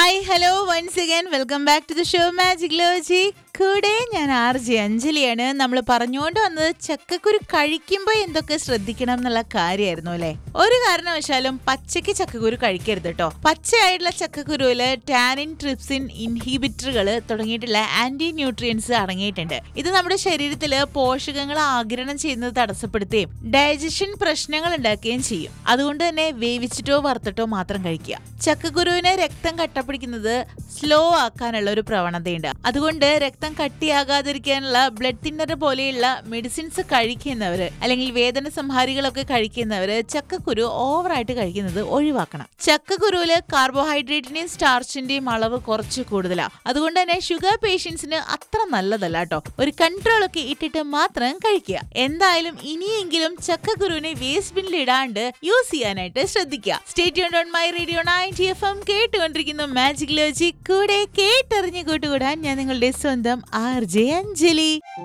hi hello once again welcome back to the show magic ലോജി കൂടെ ഞാൻ R J അഞ്ജലിയാണ് നമ്മൾ പറഞ്ഞുകൊണ്ട് വന്നത് ചക്കക്കുരു കഴിക്കുമ്പോൾ എന്തൊക്കെ ശ്രദ്ധിക്കണം എന്നുള്ള കാര്യമായിരുന്നു അല്ലെ ഒരു കാരണവശാലും പച്ചയ്ക്ക് ചക്കക്കുരു കഴിക്കരുത് കേട്ടോ പച്ചയായിട്ടുള്ള ചക്കക്കുരുവില് ടാനിൻ ട്രിപ്സിൻ ഇൻഹിബിറ്ററുകൾ തുടങ്ങിയിട്ടുള്ള ആന്റി ന്യൂട്രിയൻസ് അടങ്ങിയിട്ടുണ്ട് ഇത് നമ്മുടെ ശരീരത്തിൽ പോഷകങ്ങൾ ആഗിരണം ചെയ്യുന്നത് തടസ്സപ്പെടുത്തുകയും ഡൈജഷൻ പ്രശ്നങ്ങൾ ഉണ്ടാക്കുകയും ചെയ്യും അതുകൊണ്ട് തന്നെ വേവിച്ചിട്ടോ വറുത്തിട്ടോ മാത്രം കഴിക്കുക ചക്കക്കുരുവിന് രക്തം കട്ടപ്പിടിക്കുന്നത് സ്ലോ ആക്കാനുള്ള ഒരു പ്രവണതയുണ്ട് അതുകൊണ്ട് രക്തം കട്ടിയാകാതിരിക്കാനുള്ള ബ്ലഡ് തിന്നർ പോലെയുള്ള മെഡിസിൻസ് കഴിക്കുന്നവര് അല്ലെങ്കിൽ വേദന സംഹാരികളൊക്കെ കഴിക്കുന്നവര് ചക്കക്കുരു ഓവറായിട്ട് കഴിക്കുന്നത് ഒഴിവാക്കണം ചക്കക്കുരുവില് കാർബോഹൈഡ്രേറ്റിന്റെയും സ്റ്റാർച്ചിന്റെയും അളവ് കുറച്ച് കൂടുതലാണ് അതുകൊണ്ട് തന്നെ ഷുഗർ പേഷ്യൻസിന് അത്ര നല്ലതല്ല കേട്ടോ ഒരു കൺട്രോൾ ഒക്കെ ഇട്ടിട്ട് മാത്രം കഴിക്കുക എന്തായാലും ഇനിയെങ്കിലും ചക്കക്കുരുവിനെ വേസ്റ്റ് ബിന്നിൽ ഇടാണ്ട് യൂസ് ചെയ്യാനായിട്ട് ശ്രദ്ധിക്കുക സ്റ്റേറ്റ് ഓൺ my radio ninety F M കേട്ടുകൊണ്ടിരിക്കുന്നു മാജിക് ലോജി കൂടെ കേട്ടറിഞ്ഞു കൂട്ടുകൂടാൻ ഞാൻ നിങ്ങളുടെ സ്വന്തം ആർ ജെ അഞ്ജലി